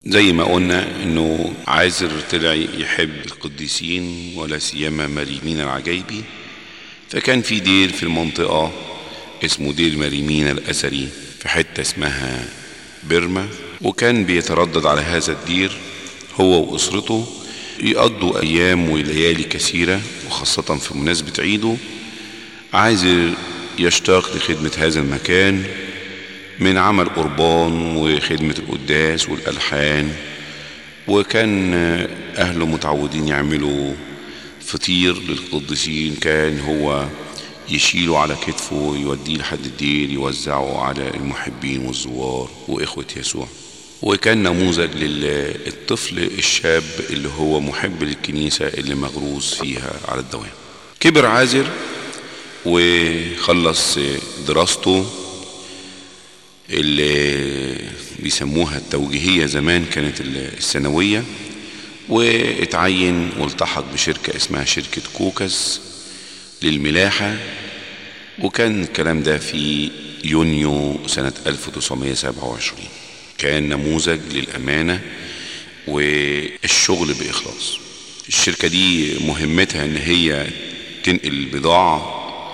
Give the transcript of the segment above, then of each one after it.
زي ما قلنا انه عازر طلع يحب القديسين ولا سيما مريمين العجيبي فكان في دير في المنطقة اسمه دير مريمين الأثري في حتة اسمها بيرما وكان بيتردد على هذا الدير هو وأسرته يقضوا أيام وليالي كثيرة وخاصة في مناسبة عيده عازر يشتاق لخدمة هذا المكان من عمل قربان وخدمة القداس والألحان وكان أهله متعودين يعملوا فطير للقديسين كان هو يشيله على كتفه ويوديه لحد الدير يوزعه على المحبين والزوار وإخوة يسوع وكان نموذج للطفل الشاب اللي هو محب للكنيسة اللي مغروز فيها على الدوام كبر عازر وخلص دراسته اللي بيسموها التوجيهية زمان كانت الثانوية واتعين والتحق بشركة اسمها شركة كوكس للملاحة وكان الكلام ده في يونيو سنة 1927 كان نموذج للأمانة والشغل بإخلاص الشركة دي مهمتها ان هي تنقل البضاعة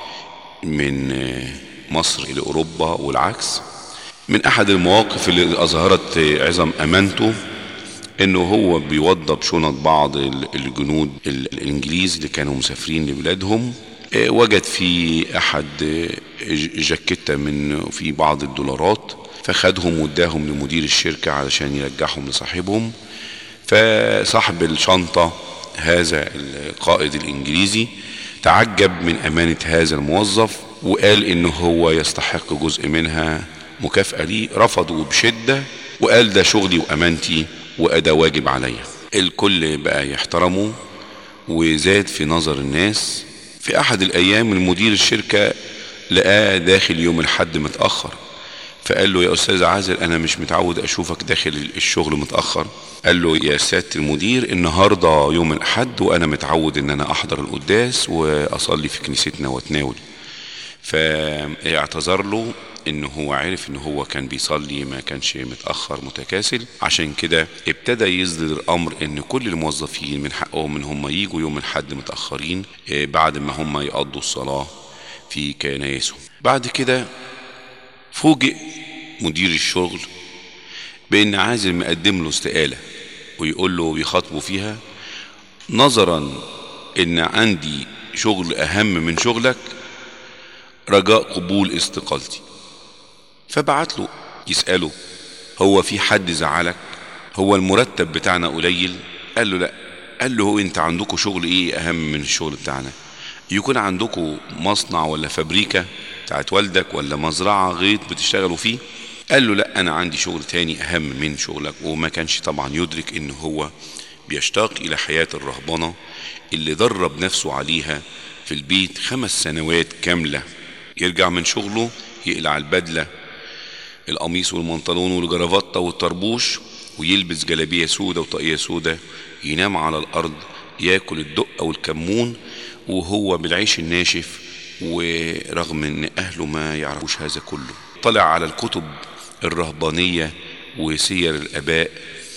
من مصر إلى أوروبا والعكس من أحد المواقف اللي أظهرت عظم أمانته انه هو بيوضب شنط بعض الجنود الانجليز اللي كانوا مسافرين لبلادهم وجد في احد جاكيتة من في بعض الدولارات فخدهم واداهم لمدير الشركة علشان يرجعهم لصاحبهم فصاحب الشنطة هذا القائد الانجليزي تعجب من امانة هذا الموظف وقال انه هو يستحق جزء منها مكافأة ليه رفضوا بشدة وقال ده شغلي وامانتي وأدا واجب عليا الكل بقى يحترمه وزاد في نظر الناس في أحد الأيام المدير الشركة لقاه داخل يوم الحد متأخر فقال له يا أستاذ عازل أنا مش متعود أشوفك داخل الشغل متأخر قال له يا سيادة المدير النهاردة يوم الحد وأنا متعود إن أنا أحضر القداس وأصلي في كنيستنا وأتناول فاعتذر له ان هو عرف ان هو كان بيصلي ما كانش متاخر متكاسل عشان كده ابتدى يصدر الامر ان كل الموظفين من حقهم ان هم يجوا يوم الحد متاخرين بعد ما هم يقضوا الصلاه في كنايسهم بعد كده فوجئ مدير الشغل بان عازل مقدم له استقاله ويقول له بيخاطبه فيها نظرا ان عندي شغل اهم من شغلك رجاء قبول استقالتي فبعت له يسأله هو في حد زعلك هو المرتب بتاعنا قليل قال له لا قال له هو انت عندكم شغل ايه اهم من الشغل بتاعنا يكون عندكم مصنع ولا فابريكا بتاعت والدك ولا مزرعة غيط بتشتغلوا فيه قال له لا انا عندي شغل تاني اهم من شغلك وما كانش طبعا يدرك ان هو بيشتاق الى حياة الرهبنة اللي درب نفسه عليها في البيت خمس سنوات كاملة يرجع من شغله يقلع البدلة القميص والمنطلون والجرافطة والطربوش ويلبس جلابية سودة وطاقية سودة ينام على الأرض ياكل الدقة والكمون وهو بالعيش الناشف ورغم ان اهله ما يعرفوش هذا كله طلع على الكتب الرهبانية وسير الاباء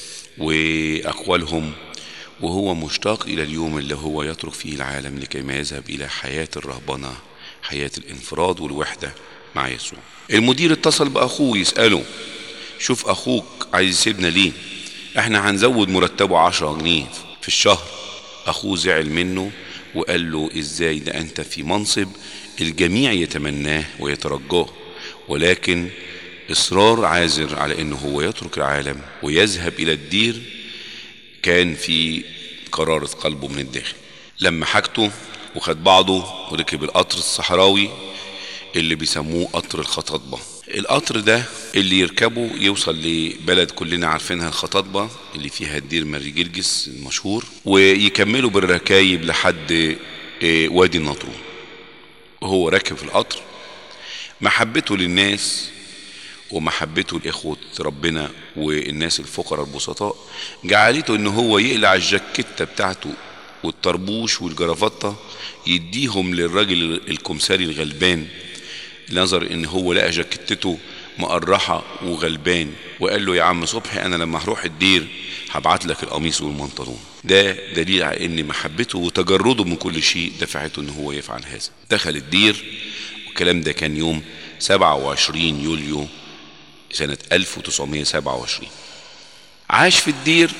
واقوالهم وهو مشتاق الى اليوم اللي هو يترك فيه العالم لكي ما يذهب الى حياة الرهبنة حياة الانفراد والوحدة مع يسوع المدير اتصل باخوه يسأله شوف اخوك عايز يسيبنا ليه احنا هنزود مرتبه عشرة جنيه في الشهر اخوه زعل منه وقال له ازاي ده انت في منصب الجميع يتمناه ويترجاه ولكن اصرار عازر على انه هو يترك العالم ويذهب الى الدير كان في قرارة قلبه من الداخل لما حاجته وخد بعضه وركب القطر الصحراوي اللي بيسموه قطر الخطاطبة القطر ده اللي يركبه يوصل لبلد كلنا عارفينها الخطاطبة اللي فيها الدير ماري جرجس المشهور ويكملوا بالركايب لحد وادي النطرون وهو راكب في القطر محبته للناس ومحبته لإخوة ربنا والناس الفقراء البسطاء جعلته ان هو يقلع الجاكيتة بتاعته والطربوش والجرافطة يديهم للراجل الكمساري الغلبان نظر ان هو لقى جاكيتته مقرحة وغلبان وقال له يا عم صبحي أنا لما هروح الدير هبعت لك القميص والمنطلون ده دليل على ان محبته وتجرده من كل شيء دفعته ان هو يفعل هذا دخل الدير والكلام ده كان يوم 27 يوليو سنة 1927 عاش في الدير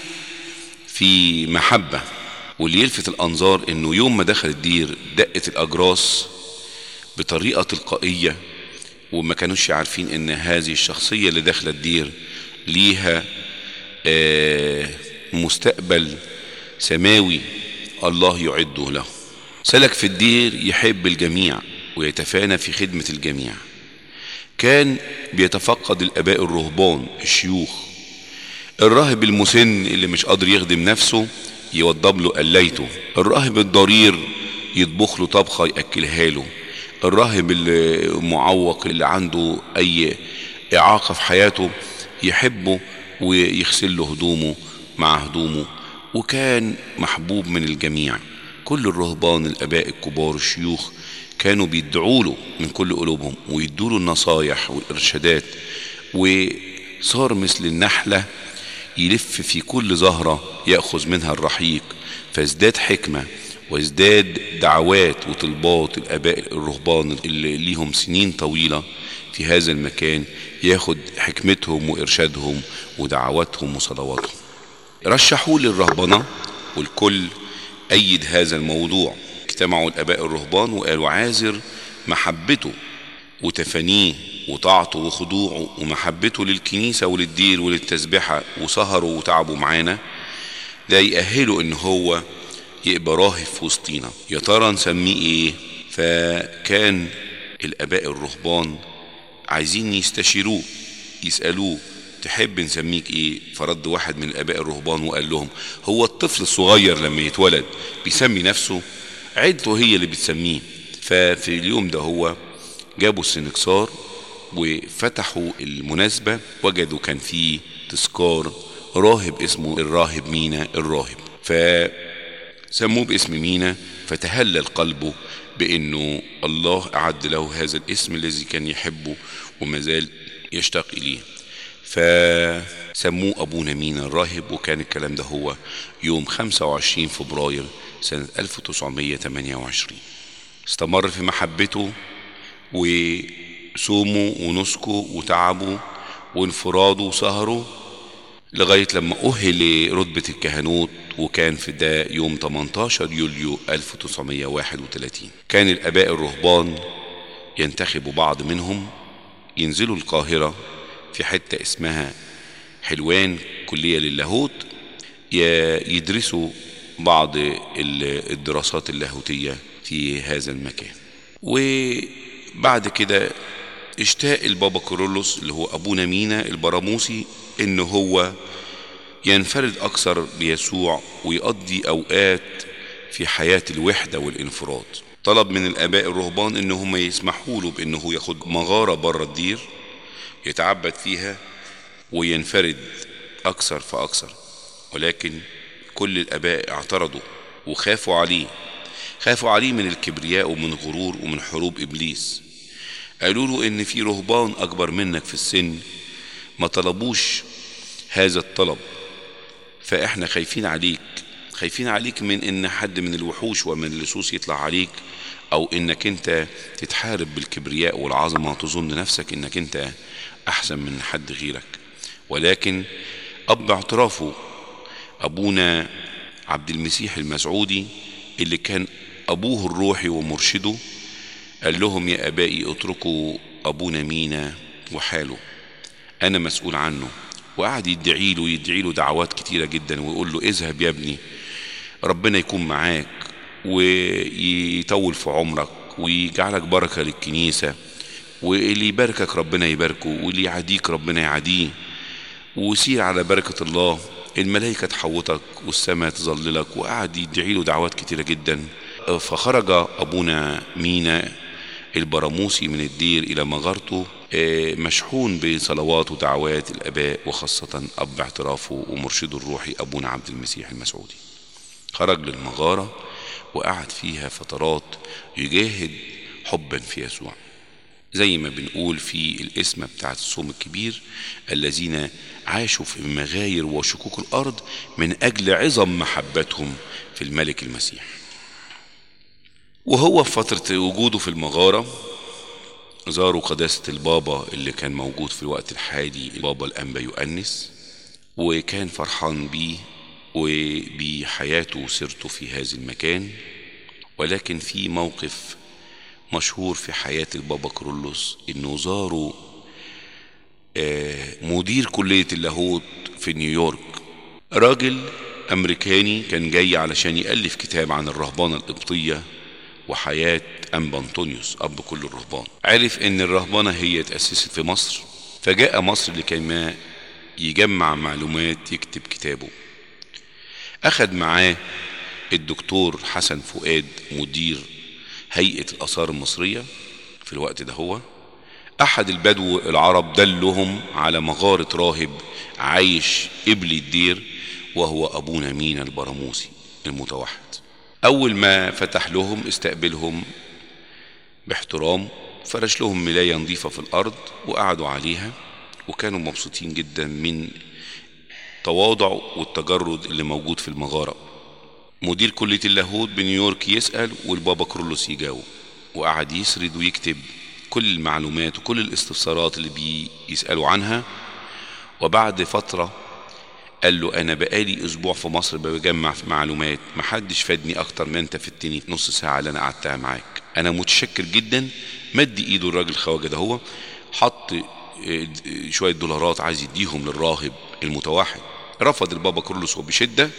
في محبة واللي يلفت الأنظار إنه يوم ما دخل الدير دقت الأجراس بطريقة تلقائية وما كانوش عارفين إن هذه الشخصية اللي داخلة الدير ليها آه مستقبل سماوي الله يعده له سلك في الدير يحب الجميع ويتفانى في خدمة الجميع كان بيتفقد الآباء الرهبان الشيوخ الراهب المسن اللي مش قادر يخدم نفسه يوضب له قليته الراهب الضرير يطبخ له طبخة يأكلها له الراهب المعوق اللي عنده أي إعاقة في حياته يحبه ويغسل له هدومه مع هدومه وكان محبوب من الجميع كل الرهبان الآباء الكبار الشيوخ كانوا بيدعوا له من كل قلوبهم ويدوا له النصايح والإرشادات وصار مثل النحلة يلف في كل زهرة يأخذ منها الرحيق فازداد حكمة وازداد دعوات وطلبات الآباء الرهبان اللي ليهم سنين طويلة في هذا المكان ياخد حكمتهم وإرشادهم ودعواتهم وصلواتهم رشحوا للرهبنة والكل أيد هذا الموضوع اجتمعوا الآباء الرهبان وقالوا عازر محبته وتفانيه وطاعته وخضوعه ومحبته للكنيسة وللدير وللتسبحة وسهروا وتعبوا معانا ده يأهله ان هو يبقى راهب في وسطينا يا ترى نسميه ايه فكان الاباء الرهبان عايزين يستشيروه يسألوه تحب نسميك ايه فرد واحد من الاباء الرهبان وقال لهم هو الطفل الصغير لما يتولد بيسمي نفسه عيلته هي اللي بتسميه ففي اليوم ده هو جابوا السنكسار وفتحوا المناسبة وجدوا كان فيه تذكار راهب اسمه الراهب مينا الراهب فسموه باسم مينا فتهلل قلبه بانه الله اعد له هذا الاسم الذي كان يحبه وما زال يشتاق اليه فسموه ابونا مينا الراهب وكان الكلام ده هو يوم 25 فبراير سنة 1928 استمر في محبته وصومه ونسكه وتعبه وانفراده وسهره لغاية لما أهل لرتبة الكهنوت وكان في ده يوم 18 يوليو 1931 كان الآباء الرهبان ينتخبوا بعض منهم ينزلوا القاهرة في حتة اسمها حلوان كلية للاهوت يدرسوا بعض الدراسات اللاهوتية في هذا المكان وبعد كده اشتاق البابا كورولوس اللي هو أبونا مينا البراموسي إن هو ينفرد أكثر بيسوع ويقضي أوقات في حياة الوحدة والانفراد طلب من الآباء الرهبان إن هم يسمحوا له بإنه ياخد مغارة بره الدير يتعبد فيها وينفرد أكثر فأكثر ولكن كل الآباء اعترضوا وخافوا عليه خافوا عليه من الكبرياء ومن غرور ومن حروب إبليس قالوا له إن في رهبان أكبر منك في السن ما طلبوش هذا الطلب فإحنا خايفين عليك خايفين عليك من إن حد من الوحوش ومن اللصوص يطلع عليك أو إنك أنت تتحارب بالكبرياء والعظمة وتظن نفسك إنك أنت أحسن من حد غيرك ولكن أب اعترافه أبونا عبد المسيح المسعودي اللي كان أبوه الروحي ومرشده قال لهم يا أبائي اتركوا أبونا مينا وحاله أنا مسؤول عنه وقعد يدعي له يدعي له دعوات كتيرة جدا ويقول له اذهب يا ابني ربنا يكون معاك ويطول في عمرك ويجعلك بركة للكنيسة واللي يباركك ربنا يباركه واللي يعاديك ربنا يعاديه وسير على بركة الله الملائكة تحوطك والسماء تظللك وقعد يدعي له دعوات كتيرة جدا فخرج أبونا مينا البراموسي من الدير إلى مغارته مشحون بصلوات ودعوات الآباء وخاصة أب اعترافه ومرشده الروحي أبونا عبد المسيح المسعودي خرج للمغارة وقعد فيها فترات يجاهد حبا في يسوع زي ما بنقول في الاسم بتاعت الصوم الكبير الذين عاشوا في مغاير وشكوك الأرض من أجل عظم محبتهم في الملك المسيح وهو في فترة وجوده في المغارة زاروا قداسة البابا اللي كان موجود في الوقت الحالي البابا الأنبا يؤنس وكان فرحان بيه وبحياته وسيرته في هذا المكان ولكن في موقف مشهور في حياة البابا كرولوس انه زاروا مدير كلية اللاهوت في نيويورك راجل امريكاني كان جاي علشان يألف كتاب عن الرهبانة القبطية وحياة أنبا أنطونيوس أب كل الرهبان عرف إن الرهبانة هي تأسست في مصر فجاء مصر لكي يجمع معلومات يكتب كتابه أخذ معاه الدكتور حسن فؤاد مدير هيئة الآثار المصرية في الوقت ده هو أحد البدو العرب دلهم على مغارة راهب عايش قبل الدير وهو أبونا مينا البراموسي المتوحد أول ما فتح لهم استقبلهم باحترام فرش لهم ملاية نظيفة في الأرض وقعدوا عليها وكانوا مبسوطين جدا من تواضع والتجرد اللي موجود في المغارة مدير كلية اللاهوت بنيويورك يسأل والبابا كرولوس يجاوب وقعد يسرد ويكتب كل المعلومات وكل الاستفسارات اللي بيسألوا عنها وبعد فترة قال له أنا بقالي أسبوع في مصر بجمع في معلومات محدش فادني أكتر ما أنت فدتني في نص ساعة اللي أنا قعدتها معاك أنا متشكر جدا مد إيده الراجل خواجة ده هو حط شوية دولارات عايز يديهم للراهب المتوحد رفض البابا كرولوس وبشدة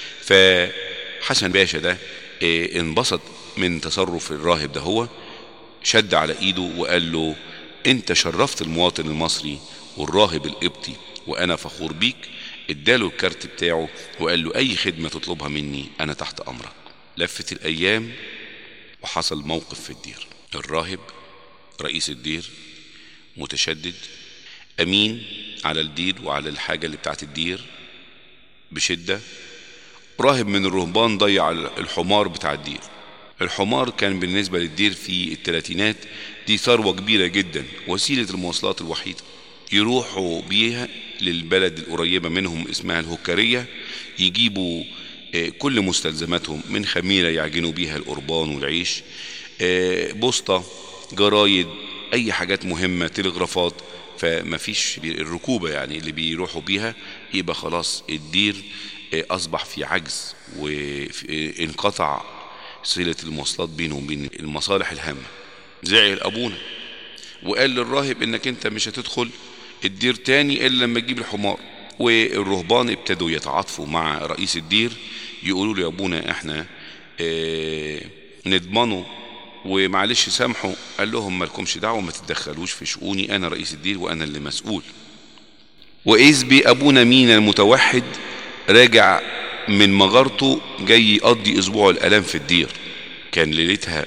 فحسن باشا ده انبسط من تصرف الراهب ده هو شد على ايده وقال له انت شرفت المواطن المصري والراهب القبطي وانا فخور بيك اداله الكارت بتاعه وقال له اي خدمة تطلبها مني انا تحت امرك لفت الايام وحصل موقف في الدير الراهب رئيس الدير متشدد امين على الدير وعلى الحاجة اللي بتاعت الدير بشدة راهب من الرهبان ضيع الحمار بتاع الدير الحمار كان بالنسبة للدير في الثلاثينات دي ثروة كبيرة جدا وسيلة المواصلات الوحيدة يروحوا بيها للبلد القريبة منهم اسمها الهكرية يجيبوا كل مستلزماتهم من خميرة يعجنوا بيها القربان والعيش بوسطة جرايد أي حاجات مهمة تلغرافات فما فيش الركوبة يعني اللي بيروحوا بيها يبقى خلاص الدير أصبح في عجز وانقطع صلة المواصلات بينه وبين المصالح الهامة زعل أبونا وقال للراهب إنك أنت مش هتدخل الدير تاني إلا لما تجيب الحمار والرهبان ابتدوا يتعاطفوا مع رئيس الدير يقولوا له يا أبونا إحنا اه نضمنه ومعلش سامحوا قال لهم مالكمش دعوة ما تتدخلوش في شؤوني أنا رئيس الدير وأنا اللي مسؤول وإذ بأبونا مينا المتوحد راجع من مغارته جاي يقضي أسبوع الألام في الدير كان ليلتها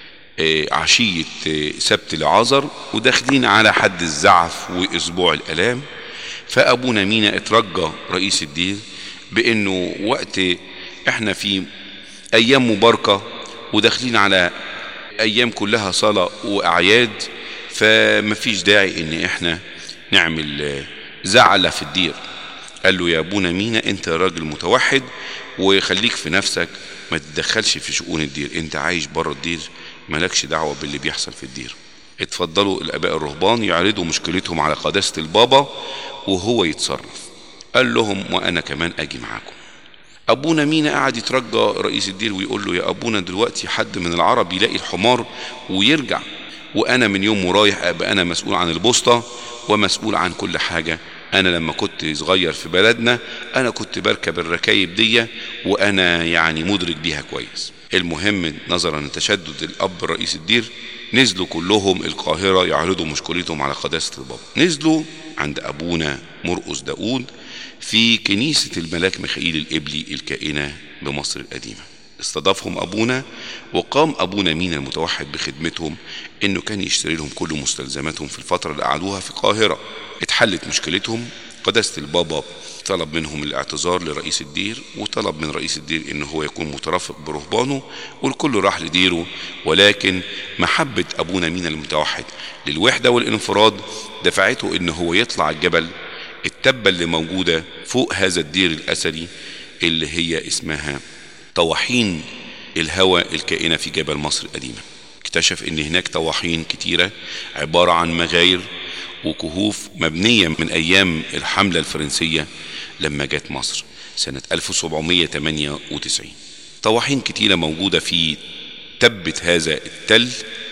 عشية سبت العذر وداخلين على حد الزعف وأسبوع الألام فأبونا مينا اترجى رئيس الدير بأنه وقت احنا في أيام مباركة وداخلين على أيام كلها صلاة وأعياد فمفيش داعي إن احنا نعمل زعلة في الدير قال له يا أبونا مينا أنت راجل متوحد وخليك في نفسك ما تتدخلش في شؤون الدير أنت عايش بره الدير مالكش دعوة باللي بيحصل في الدير اتفضلوا الآباء الرهبان يعرضوا مشكلتهم على قداسة البابا وهو يتصرف قال لهم وأنا كمان أجي معاكم أبونا مينا قعد يترجى رئيس الدير ويقول له يا أبونا دلوقتي حد من العرب يلاقي الحمار ويرجع وأنا من يوم ورايح أبقى أنا مسؤول عن البوسطة ومسؤول عن كل حاجة أنا لما كنت صغير في بلدنا أنا كنت بركب الركايب دي وأنا يعني مدرك بيها كويس المهم نظرا لتشدد الأب رئيس الدير نزلوا كلهم القاهرة يعرضوا مشكلتهم على قداسة البابا نزلوا عند أبونا مرقس داود في كنيسة الملاك ميخائيل الإبلي الكائنة بمصر القديمة استضافهم أبونا وقام أبونا مينا المتوحد بخدمتهم إنه كان يشتري لهم كل مستلزماتهم في الفترة اللي قعدوها في القاهرة اتحلت مشكلتهم قداسة البابا طلب منهم الاعتذار لرئيس الدير وطلب من رئيس الدير ان هو يكون مترافق برهبانه والكل راح لديره ولكن محبة ابونا مينا المتوحد للوحدة والانفراد دفعته ان هو يطلع الجبل التبة اللي موجودة فوق هذا الدير الاثري اللي هي اسمها طواحين الهوى الكائنة في جبل مصر القديمة اكتشف ان هناك طواحين كتيرة عبارة عن مغاير وكهوف مبنية من أيام الحملة الفرنسية لما جت مصر سنة 1798 طواحين كتيرة موجودة في تبة هذا التل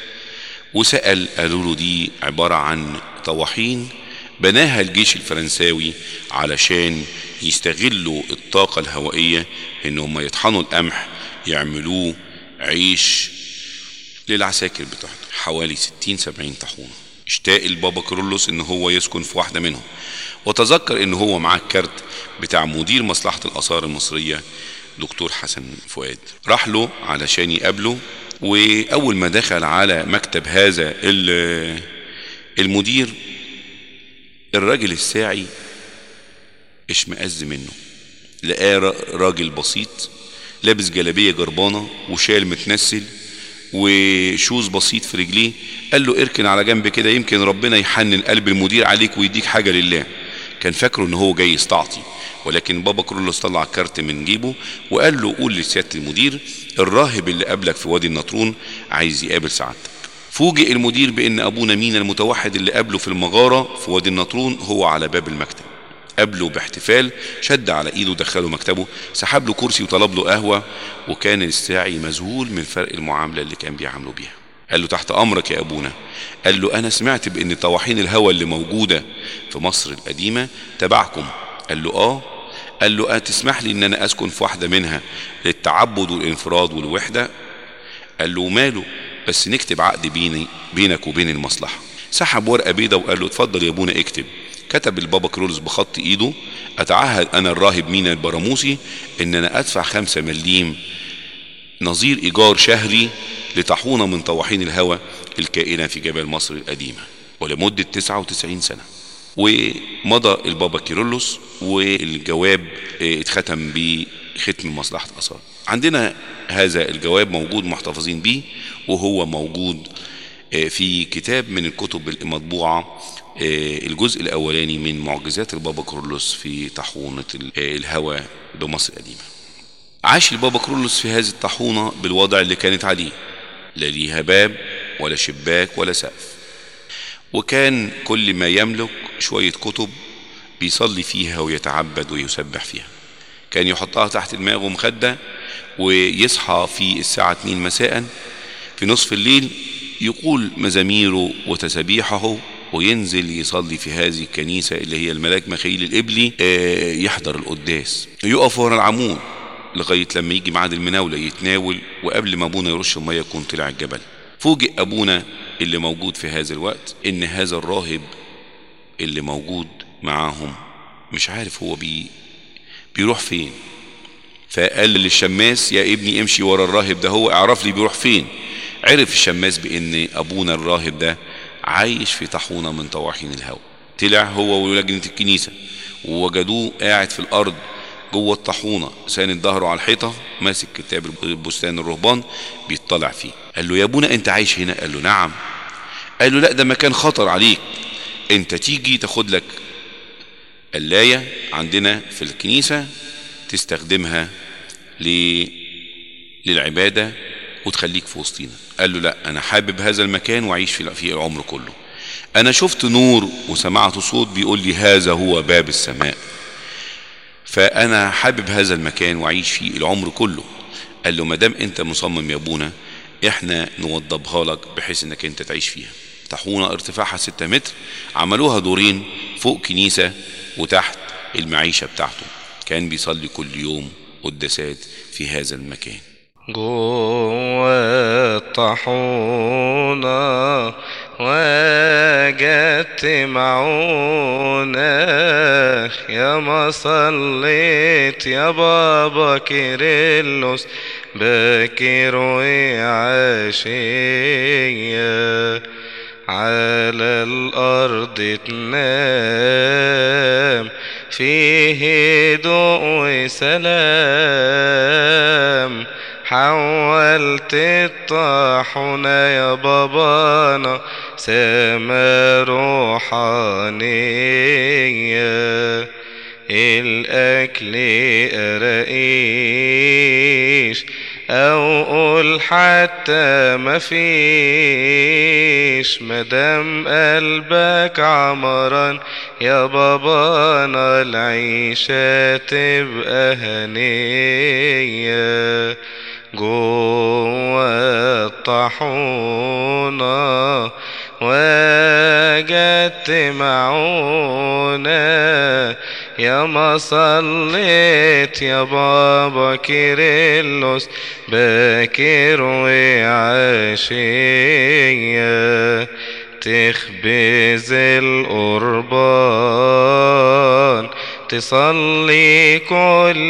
وسأل قالوا له دي عبارة عن طواحين بناها الجيش الفرنساوي علشان يستغلوا الطاقة الهوائية ان هم يطحنوا القمح يعملوه عيش للعساكر بتاعته حوالي 60 70 طاحونه اشتاق البابا كرولوس ان هو يسكن في واحده منهم وتذكر ان هو معاه الكارت بتاع مدير مصلحه الاثار المصريه دكتور حسن فؤاد راح له علشان يقابله واول ما دخل على مكتب هذا المدير الراجل الساعي اشمئز منه لقاه راجل بسيط لابس جلابيه جربانه وشال متنسل وشوز بسيط في رجليه قال له اركن على جنب كده يمكن ربنا يحنن قلب المدير عليك ويديك حاجه لله كان فاكره ان هو جاي يستعطي ولكن بابا كرولوس طلع كارت من جيبه وقال له قول لسياده المدير الراهب اللي قابلك في وادي النطرون عايز يقابل سعادتك فوجئ المدير بان ابونا مينا المتوحد اللي قابله في المغاره في وادي النطرون هو على باب المكتب قابله باحتفال شد على ايده دخله مكتبه سحب له كرسي وطلب له قهوه وكان الساعي مذهول من فرق المعامله اللي كان بيعامله بيها قال له تحت امرك يا ابونا قال له انا سمعت بان طواحين الهوى اللي موجوده في مصر القديمه تبعكم قال له اه قال له تسمح لي ان انا اسكن في واحده منها للتعبد والانفراد والوحده قال له ماله بس نكتب عقد بيني بينك وبين المصلحه سحب ورقه بيضه وقال له اتفضل يا ابونا اكتب كتب البابا كرولوس بخط ايده اتعهد انا الراهب مينا البراموسي ان انا ادفع خمسة مليم نظير ايجار شهري لطاحونة من طواحين الهوى الكائنة في جبل مصر القديمة ولمدة 99 سنة ومضى البابا كيرلس والجواب اتختم بختم مصلحة أثار عندنا هذا الجواب موجود محتفظين به وهو موجود في كتاب من الكتب المطبوعة الجزء الأولاني من معجزات البابا كرولوس في طاحونة الهوى بمصر القديمة عاش البابا كرولوس في هذه الطاحونة بالوضع اللي كانت عليه لا ليها باب ولا شباك ولا سقف وكان كل ما يملك شوية كتب بيصلي فيها ويتعبد ويسبح فيها كان يحطها تحت دماغه مخدة ويصحى في الساعة 2 مساء في نصف الليل يقول مزاميره وتسابيحه وينزل يصلي في هذه الكنيسة اللي هي الملاك مخيل الإبلي يحضر القداس يقف ورا العمود لغاية لما يجي ميعاد المناولة يتناول وقبل ما أبونا يرش المية يكون طلع الجبل فوجئ أبونا اللي موجود في هذا الوقت إن هذا الراهب اللي موجود معاهم مش عارف هو بي بيروح فين فقال للشماس يا ابني امشي ورا الراهب ده هو اعرف لي بيروح فين عرف الشماس بان ابونا الراهب ده عايش في طاحونه من طواحين الهوى طلع هو ولجنه الكنيسه ووجدوه قاعد في الارض جوه الطاحونه ساند ظهره على الحيطه ماسك كتاب بستان الرهبان بيطلع فيه قال له يا ابونا انت عايش هنا قال له نعم قال له لا ده مكان خطر عليك انت تيجي تاخد لك قلايه عندنا في الكنيسه تستخدمها ل... للعباده وتخليك في وسطينا قال له لا انا حابب هذا المكان واعيش فيه في العمر كله انا شفت نور وسمعت صوت بيقول لي هذا هو باب السماء فانا حابب هذا المكان واعيش فيه العمر كله قال له ما دام انت مصمم يا ابونا احنا نوضبها لك بحيث انك انت تعيش فيها طاحونه ارتفاعها 6 متر عملوها دورين فوق كنيسه وتحت المعيشه بتاعته كان بيصلي كل يوم قداسات في هذا المكان جوه الطاحونة وجدت معونة يا ما صليت يا بابا كيرلس باكر وعشية على الأرض تنام فيه هدوء وسلام حولت الطاحونة يا بابانا سما روحانية الأكل قراقيش أو قول حتى مفيش مدام قلبك عمران يا بابانا العيشة تبقى هنية جوا الطاحونة وجدت معونة يا ما صليت يا بابا كيرلس باكر وعشية تخبز القربان تصلي كل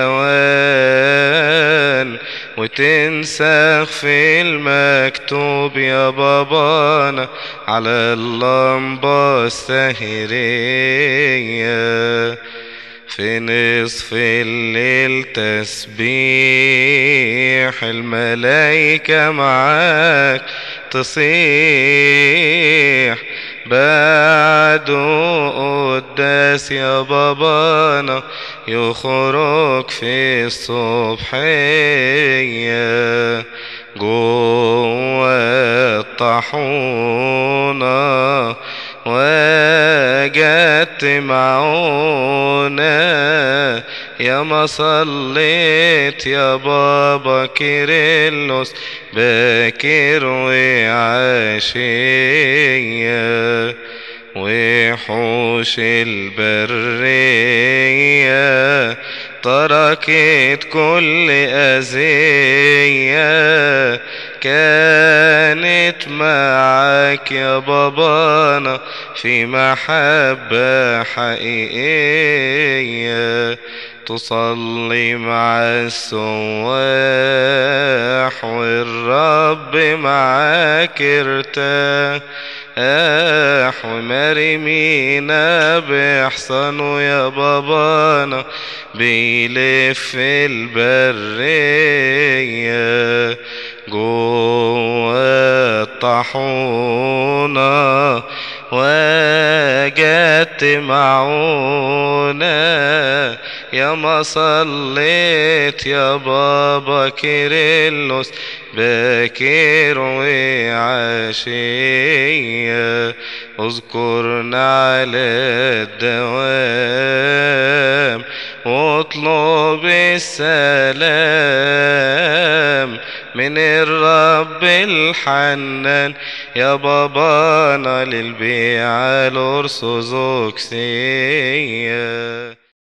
أوان وتنسخ في المكتوب يا بابانا على اللمبة السهرية في نصف الليل تسبيح الملايكة معاك تصيح بعد قداس يا بابانا يخرج في الصبحية جوا الطاحونة وجدت معونة يا ما صليت يا بابا كيرلس باكر وعشية وحوش البرية تركت كل أذية كانت معاك يا بابانا في محبة حقيقية تصلي مع السواح والرب معاك ارتاح ومرمينا بإحسانه يا بابانا بيلف البرية جوا الطاحونة وجدت معونة يا ما صليت يا بابا كيرلس باكر وعشية اذكرنا على الدوام واطلب السلام من الرب الحنان يا بابانا للبيع الأرثوذكسية